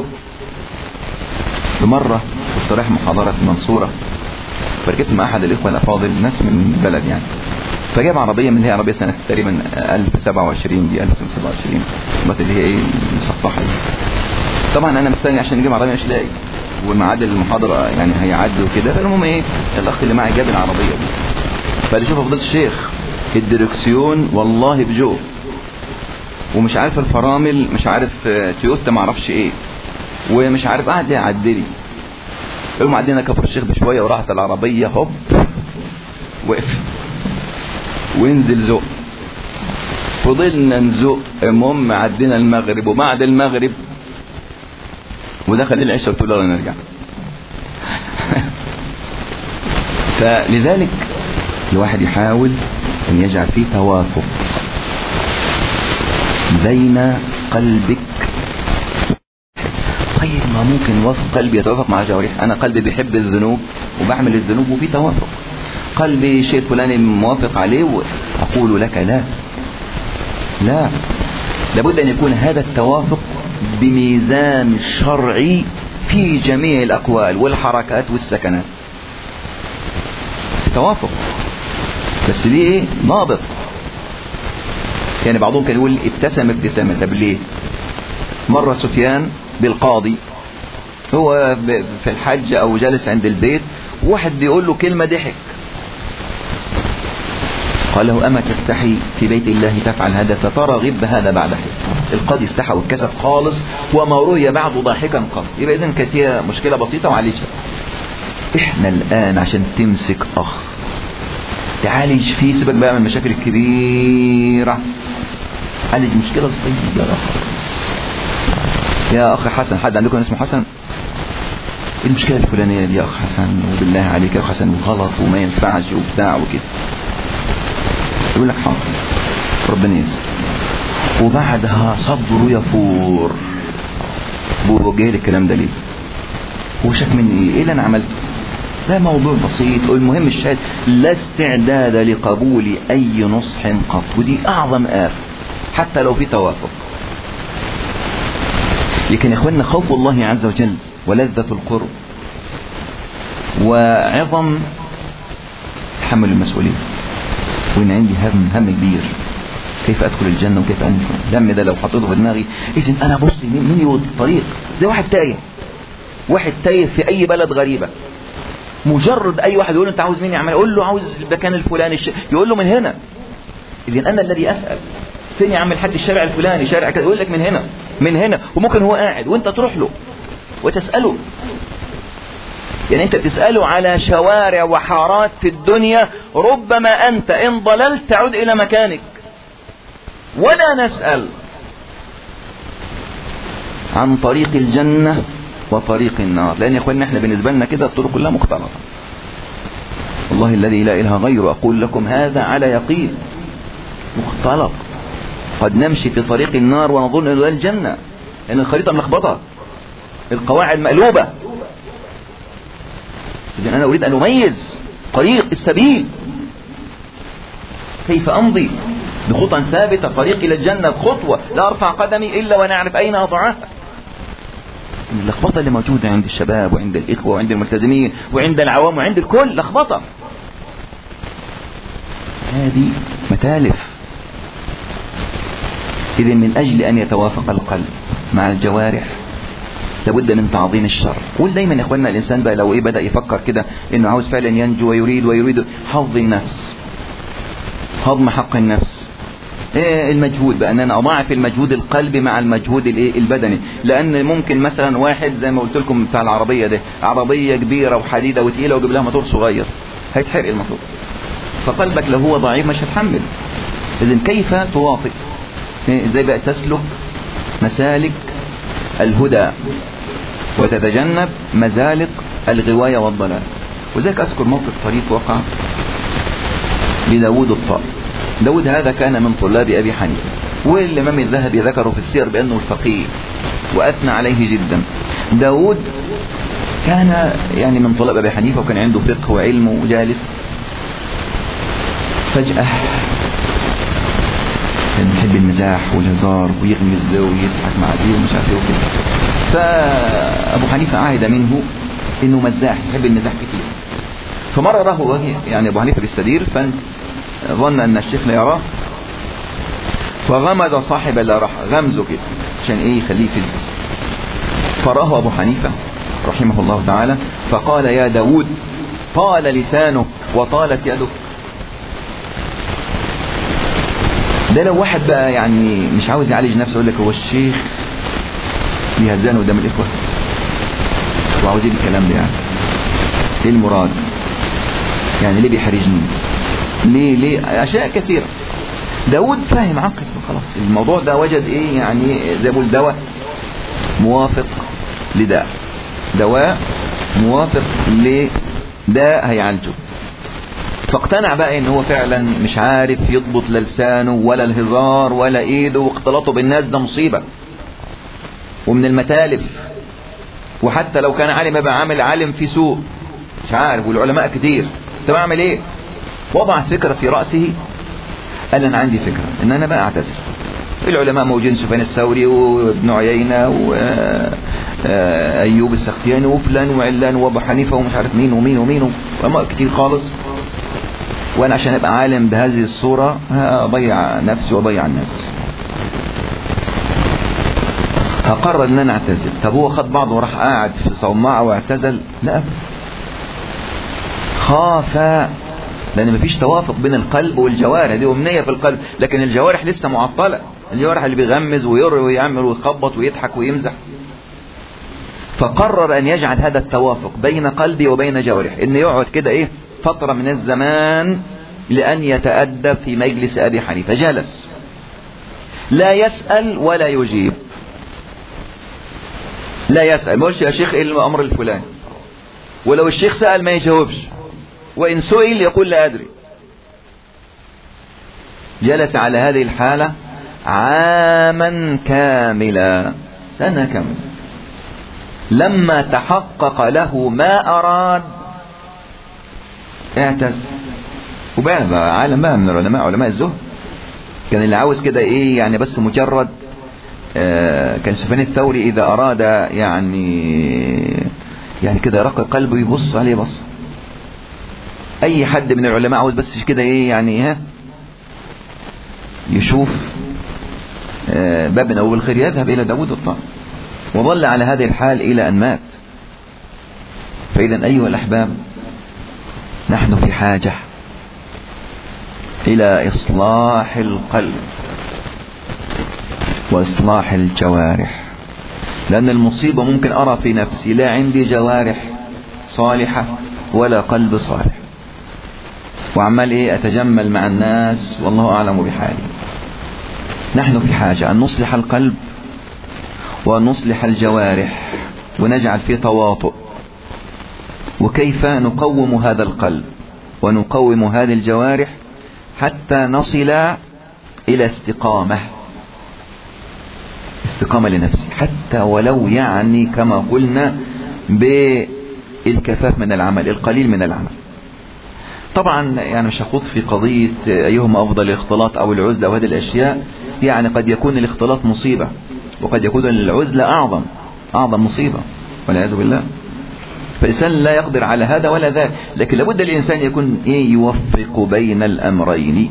بمره كنت رايح محاضره في المنصوره فركبت مع احد الاخوه الافاضل ناس من البلد يعني فجاب عربيه من اللي هي عربيه سنه تقريبا 1027 دي 1027 اللي هي ايه مسطحه دي طبعا انا مستني عشان نجيب عربيه مش لاقي وميعاد المحاضره يعني هيعدي وكده فالمهم ايه الاخ اللي معي جاب العربيه دي فقال لي شوف يا فضيله الشيخ الدركسيون والله بجو ومش عارف الفرامل مش عارف تويوتا ما اعرفش ايه ومش عارف قاعد يعدلي يقوم عدينا كفر الشيخ بشويه وراحت العربيه هوب وقف وانزل زق فضلنا نزق المهم عدينا المغرب وبعد المغرب ودخل العشاء قلت له يلا نرجع فلذلك الواحد يحاول ان يجعل فيه توافق بين قلبك طيب ما ممكن وافق قلبي يتوافق مع جوارح انا قلبي بيحب الذنوب وبعمل الذنوب وفي توافق قلبي شيء فلاني موافق عليه واقول لك لا لا لابد ان يكون هذا التوافق بميزان شرعي في جميع الاقوال والحركات والسكنات توافق بس ليه ايه ضابط يعني بعضهم كان يقول ابتسم ابتسامة طب ليه مرة سفيان بالقاضي هو في الحج او جالس عند البيت واحد بيقول له كلمة ضحك قال له أما تستحي في بيت الله تفعل هذا سترى غب هذا بعد حين القاضي استحى واتكسف خالص وما روي بعد ضاحكا قط يبقى إذن كانت هي مشكلة بسيطة وعالجها احنا الآن عشان تمسك أخ تعالج فيه سيبك بقى من المشاكل الكبيرة عالج مشكلة صغيرة يا أخي حسن حد عندكم اسمه حسن المشكلة الفلانية دي يا أخ حسن وبالله عليك يا أخ حسن غلط وما ينفعش وبتاع وكده يقول لك حاضر ربنا يسر وبعدها صبره يفور بوجه لي الكلام ده ليه هو شاك مني ايه ايه اللي انا عملته ده موضوع بسيط المهم الشاهد لا استعداد لقبول اي نصح قط ودي اعظم آفة حتى لو في توافق لكن يا اخواننا خوف الله عز وجل ولذة القرب وعظم تحمل المسؤولية وإن عندي هم هم كبير كيف أدخل الجنة وكيف أنفع الهم ده لو حطيته في دماغي إذن أنا بص مين يود الطريق زي واحد تايه واحد تايه في أي بلد غريبة مجرد أي واحد يقول له أنت عاوز مين يعمل يقول له عاوز المكان الفلاني الش... يقول له من هنا إذن أنا الذي أسأل فين يا عم الحد الشارع الفلاني شارع كذا يقول لك من هنا من هنا وممكن هو قاعد وانت تروح له وتسأله يعني انت تسأله على شوارع وحارات في الدنيا ربما انت ان ضللت تعود الى مكانك ولا نسأل عن طريق الجنة وطريق النار لان يا اخواننا احنا بالنسبة لنا كده الطرق كلها مختلطة والله الذي لا اله غيره اقول لكم هذا على يقين مختلط قد نمشي في طريق النار ونظن انه ده الجنة لان الخريطة ملخبطة القواعد مقلوبة إذن أنا أريد أن أميز طريق السبيل كيف أمضي بخطى ثابتة طريق إلى الجنة خطوة لا أرفع قدمي إلا وأنا أعرف أين أضعها اللخبطة اللي موجودة عند الشباب وعند الإخوة وعند الملتزمين وعند العوام وعند الكل لخبطة هذه متالف إذا من أجل أن يتوافق القلب مع الجوارح لابد من تعظيم الشر قول دايما يا اخوانا الانسان بقى لو ايه بدا يفكر كده انه عاوز فعلا ينجو ويريد ويريد حظ النفس هضم حق النفس إيه المجهود بقى ان انا اضاعف المجهود القلبي مع المجهود الايه البدني لان ممكن مثلا واحد زي ما قلت لكم بتاع العربيه ده عربيه كبيره وحديده وتقيله وجيب لها موتور صغير هيتحرق الموتور فقلبك لو هو ضعيف مش هتحمل اذا كيف توافق ازاي بقى تسلك مسالك الهدى وتتجنب مزالق الغواية والضلال وذلك أذكر موقف طريف وقع لداود الطائي داود هذا كان من طلاب أبي حنيفة والإمام الذهبي ذكره في السير بأنه الفقيه وأثنى عليه جدا داود كان يعني من طلاب أبي حنيفة وكان عنده فقه وعلم وجالس فجأة كان بيحب المزاح والهزار ويغمز ده ويضحك مع دي ومش عارف ايه وكده فابو حنيفه عهد منه انه مزاح يحب المزاح كتير فمره راه وجه يعني ابو حنيفه بيستدير فظن ان الشيخ لا يراه فغمد صاحب لا راح غمزه كده عشان ايه يخليه يفز فراه ابو حنيفه رحمه الله تعالى فقال يا داود طال لسانك وطالت يدك ده لو واحد بقى يعني مش عاوز يعالج نفسه يقول لك هو الشيخ بيهزانه قدام الاخوه وعاوزين الكلام ده يعني ايه المراد يعني ليه بيحرجني ليه ليه اشياء كثيره داود فاهم عقل خلاص الموضوع ده وجد ايه يعني زي ما بقول دواء موافق لداء دواء موافق لداء هيعالجه فاقتنع بقى ان هو فعلا مش عارف يضبط لا لسانه ولا الهزار ولا ايده واختلاطه بالناس ده مصيبة ومن المتالف وحتى لو كان عالم يبقى عامل عالم في سوء مش عارف والعلماء كتير طب اعمل ايه وضع فكرة في رأسه قال انا عندي فكرة ان انا بقى اعتذر العلماء موجودين سفيان الثوري وابن عيينة وأيوب السختياني وفلان وعلان وابو حنيفة ومش عارف مين ومين ومين وعلماء كتير خالص وانا عشان ابقى عالم بهذه الصورة هضيع نفسي واضيع الناس فقرر ان انا اعتزل طب هو خد بعضه وراح قاعد في صومعة واعتزل لا خاف لان مفيش توافق بين القلب والجوارح دي امنية في القلب لكن الجوارح لسه معطلة الجوارح اللي بيغمز ويروي ويعمل ويخبط ويضحك ويمزح فقرر ان يجعل هذا التوافق بين قلبي وبين جوارح ان يقعد كده ايه فترة من الزمان لان يتأدب في مجلس ابي حنيفة جلس لا يسأل ولا يجيب لا يسأل ما يقولش يا شيخ ايه الامر الفلاني ولو الشيخ سأل ما يجاوبش وإن سئل يقول لا أدري جلس على هذه الحالة عاما كاملا سنة كاملة لما تحقق له ما أراد اعتزل وبقى بقى عالم بقى من العلماء علماء الزهد كان اللي عاوز كده ايه يعني بس مجرد آه كان سفيان الثوري اذا اراد يعني يعني كده يرقق قلبه يبص عليه بص اي حد من العلماء عاوز بس كده ايه يعني ها يشوف آه باب من اول الخير يذهب الى داود الطائي وظل على هذه الحال الى ان مات فاذا ايها الاحباب نحن في حاجة الى اصلاح القلب واصلاح الجوارح لان المصيبة ممكن ارى في نفسي لا عندي جوارح صالحة ولا قلب صالح وعمال ايه اتجمل مع الناس والله اعلم بحالي نحن في حاجة ان نصلح القلب وان نصلح الجوارح ونجعل فيه تواطؤ وكيف نقوم هذا القلب ونقوم هذه الجوارح حتى نصل الى استقامة استقامة لنفسي حتى ولو يعني كما قلنا بالكفاف من العمل القليل من العمل طبعا يعني مش هخوض في قضية أيهما أفضل الاختلاط أو العزلة أو هذه الأشياء يعني قد يكون الاختلاط مصيبة وقد يكون العزلة أعظم أعظم مصيبة والعياذ بالله فالإنسان لا يقدر على هذا ولا ذاك لكن لابد الإنسان يكون إيه يوفق بين الأمرين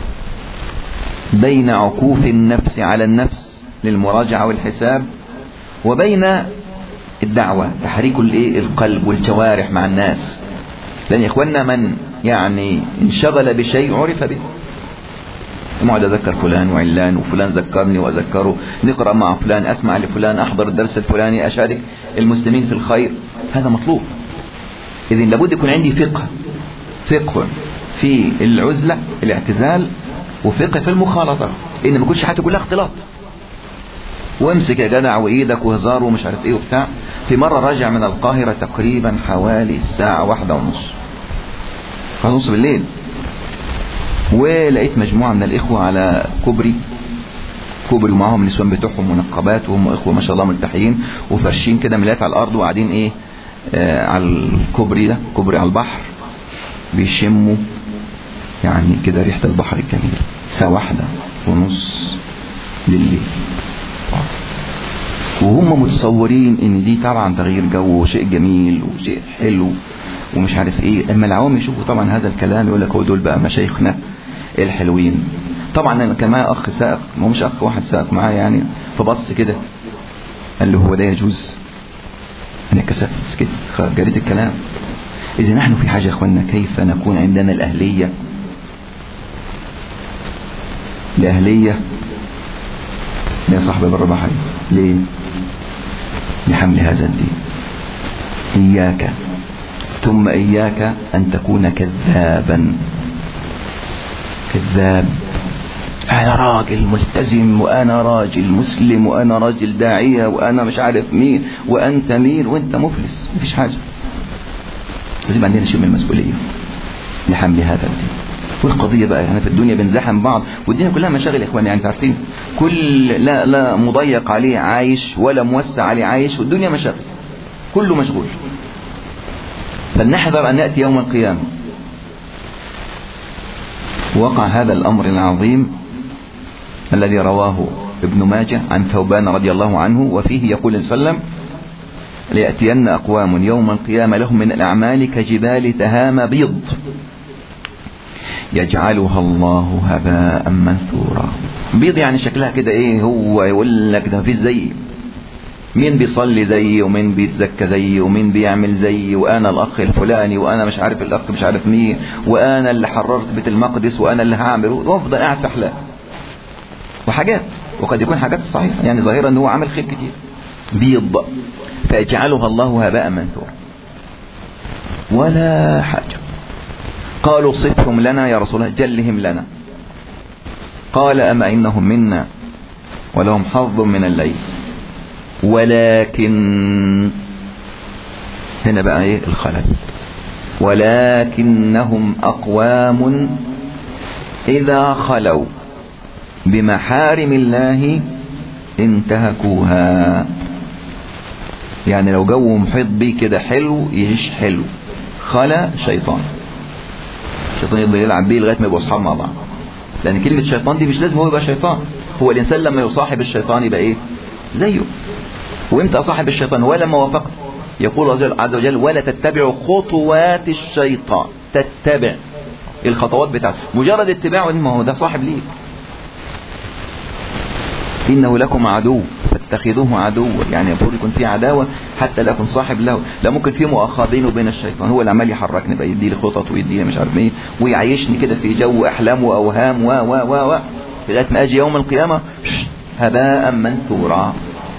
بين عكوف النفس على النفس للمراجعة والحساب وبين الدعوة تحريك القلب والجوارح مع الناس لأن يا إخواننا من يعني انشغل بشيء عرف به اقعد اذكر فلان وعلان وفلان ذكرني واذكره نقرا مع فلان اسمع لفلان احضر الدرس الفلاني اشارك المسلمين في الخير هذا مطلوب اذا لابد يكون عندي فقه فقه في العزله الاعتزال وفقه في المخالطه ان ما يكونش حياتي كلها اختلاط وامسك يا جدع وايدك وهزار ومش عارف ايه وبتاع في مره راجع من القاهره تقريبا حوالي الساعه واحدة ونص واحدة ونص بالليل ولقيت مجموعة من الإخوة على كوبري كوبري ومعهم النسوان بتوعهم منقبات وهم إخوة ما شاء الله ملتحيين وفرشين كده ملايات على الأرض وقاعدين إيه آه على الكوبري ده كوبري على البحر بيشموا يعني كده ريحة البحر الجميل الساعة واحدة ونص بالليل وهم متصورين ان دي طبعا تغيير جو وشيء جميل وشيء حلو ومش عارف ايه اما العوام يشوفوا طبعا هذا الكلام يقول لك هو دول بقى مشايخنا الحلوين طبعا انا كان معايا اخ سائق ما مش اخ واحد سائق معايا يعني فبص كده قال له هو ده يجوز انا كسفت سكت جريت الكلام اذا نحن في حاجه يا اخوانا كيف نكون عندنا الاهليه الاهليه يا صاحبي بر بحري ليه لحمل هذا الدين اياك ثم إياك أن تكون كذابا كذاب أنا راجل ملتزم وأنا راجل مسلم وأنا راجل داعية وأنا مش عارف مين وأنت مين وأنت مفلس مفيش حاجة لازم عندنا شيء من المسؤولية لحمل هذا الدين والقضية بقى يعني في الدنيا بنزاحم بعض والدنيا كلها مشاغل يا اخواني يعني انتوا عارفين كل لا لا مضيق عليه عايش ولا موسع عليه عايش والدنيا مشاغل كله مشغول فلنحذر أن نأتي يوم القيامة وقع هذا الأمر العظيم الذي رواه ابن ماجه عن ثوبان رضي الله عنه وفيه يقول صلى الله عليه وسلم ليأتين أقوام يوم القيامة لهم من الأعمال كجبال تهام بيض يجعلها الله هباء منثورا بيض يعني شكلها كده ايه هو يقول لك ده مفيش زي مين بيصلي زيي ومين بيتزكى زيي ومين بيعمل زيي وانا الاخ الفلاني وانا مش عارف الاخ مش عارف مين وانا اللي حررت بيت المقدس وانا اللي هعمل وافضل قاعد في احلام وحاجات وقد يكون حاجات صحيحه يعني ظاهرا ان هو عمل خير كتير بيض فيجعلها الله هباء منثورا ولا حاجه قالوا صفهم لنا يا رسول الله جلهم لنا قال أما إنهم منا ولهم حظ من الليل ولكن هنا بقى ايه الخلل ولكنهم أقوام إذا خلوا بمحارم الله انتهكوها يعني لو جو محيط بيه كده حلو يعيش حلو خلا شيطان الشيطان يفضل يلعب بيه لغايه ما يبقوا اصحاب مع بعض لان كلمه شيطان دي مش لازم هو يبقى شيطان هو الانسان لما يصاحب الشيطان يبقى ايه زيه وامتى اصاحب الشيطان ولما وافقه يقول الله عز وجل ولا تتبعوا خطوات الشيطان تتبع الخطوات بتاعته مجرد اتباعه ما هو ده صاحب ليك إنه لكم عدو فاتخذوه عدوا يعني المفروض يكون في عداوة حتى لا يكون صاحب له لا ممكن في مؤاخاة بينه وبين الشيطان هو اللي عمال يحركني بقى يدي لي خطط ويدي لي مش عارف ايه ويعيشني كده في جو أحلام وأوهام و و و و لغاية ما أجي يوم القيامة هباء منثورا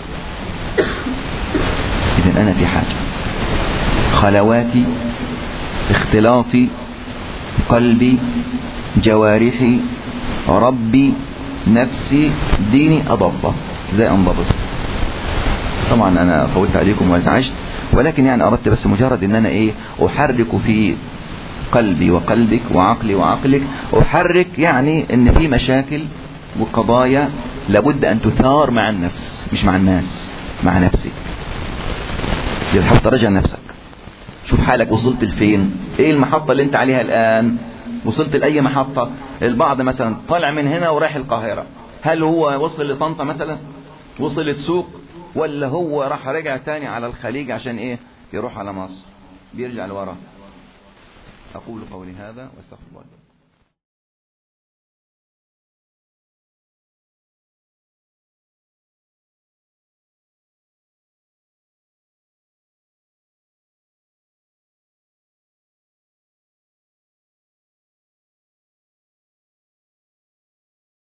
إذا أنا في حاجة خلواتي اختلاطي قلبي جوارحي ربي نفسي ديني أضبط ازاي انضبط طبعا انا فوتت عليكم وازعجت ولكن يعني اردت بس مجرد ان انا ايه احرك في قلبي وقلبك وعقلي وعقلك احرك يعني ان في مشاكل وقضايا لابد ان تثار مع النفس مش مع الناس مع نفسك تحاول تراجع نفسك شوف حالك وصلت لفين ايه المحطة اللي انت عليها الان وصلت لأي محطة البعض مثلا طالع من هنا ورايح القاهرة هل هو وصل لطنطا مثلا وصل لسوق ولا هو راح رجع تاني على الخليج عشان ايه يروح على مصر بيرجع لورا اقول قولي هذا واستغفر الله